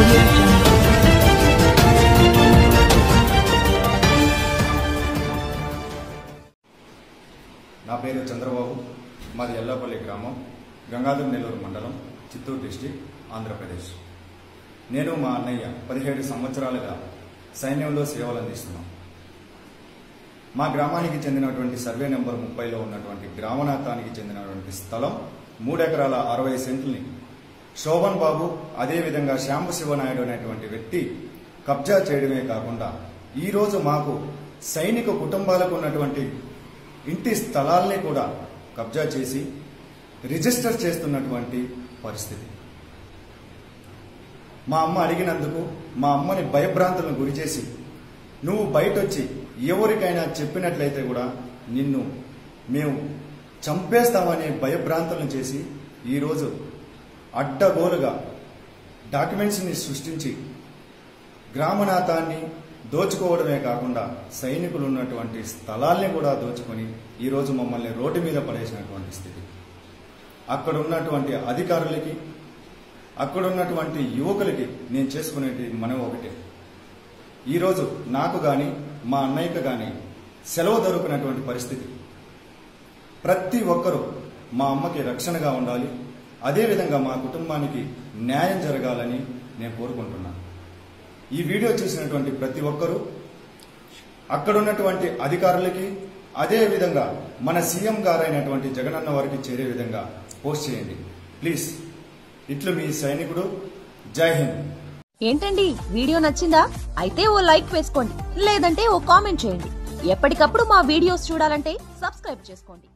audio jungle. నా పేరు చంద్రబాబు మాది ఎల్లపల్లి గ్రామం గంగాధర్ నెల్లూరు మండలం చిత్తూరు డిస్టిక్ ఆంధ్రప్రదేశ్ నేను మా అన్నయ్య పదిహేడు సంవత్సరాలుగా సైన్యంలో సేవలు అందిస్తున్నాం మా గ్రామానికి చెందినటువంటి సర్వే నెంబర్ ముప్పైలో ఉన్నటువంటి గ్రామనాథానికి చెందినటువంటి స్థలం మూడెకరాల అరవై సెంట్లని శోభన్ బాబు అదేవిధంగా శ్యాంబ శివనాయుడు అనేటువంటి వ్యక్తి కబ్జా చేయడమే కాకుండా ఈరోజు మాకు సైనిక కుటుంబాలకు ఉన్నటువంటి ఇంటి స్థలాల్ని కూడా కబ్జా చేసి రిజిస్టర్ చేస్తున్నటువంటి పరిస్థితి మా అమ్మ అడిగినందుకు మా అమ్మని భయభ్రాంతులను గురిచేసి నువ్వు బయటొచ్చి ఎవరికైనా చెప్పినట్లయితే కూడా నిన్ను మేము చంపేస్తామనే భయభ్రాంతులను చేసి ఈరోజు అడ్డగోలుగా డాక్యుమెంట్స్ని సృష్టించి గ్రామనాథాన్ని దోచుకోవడమే కాకుండా సైనికులు ఉన్నటువంటి స్థలాల్ని కూడా దోచుకొని ఈరోజు మమ్మల్ని రోడ్డు మీద పడేసినటువంటి స్థితి అక్కడ ఉన్నటువంటి అధికారులకి అక్కడ ఉన్నటువంటి యువకులకి నేను చేసుకునేది మనం ఒకటే ఈరోజు నాకు కానీ మా అన్నయ్యకు కానీ సెలవు దొరికినటువంటి పరిస్థితి ప్రతి ఒక్కరూ మా అమ్మకి రక్షణగా ఉండాలి అదేవిధంగా మా కుటుంబానికి న్యాయం జరగాలని నేను కోరుకుంటున్నాను ఈ వీడియో చూసినటువంటి ప్రతి ఒక్కరూ అక్కడ ఉన్నటువంటి అధికారులకి అదే విధంగా మన సీఎం గారైనటువంటి జగనన్న వారికి చేరే విధంగా పోస్ట్ చేయండి ప్లీజ్ ఇట్లు మీ సైనికుడు జై హింద్ ఏంటండి వీడియో నచ్చిందా అయితే ఓ లైక్ వేసుకోండి లేదంటే ఓ కామెంట్ చేయండి ఎప్పటికప్పుడు మా వీడియోస్ చూడాలంటే సబ్స్క్రైబ్ చేసుకోండి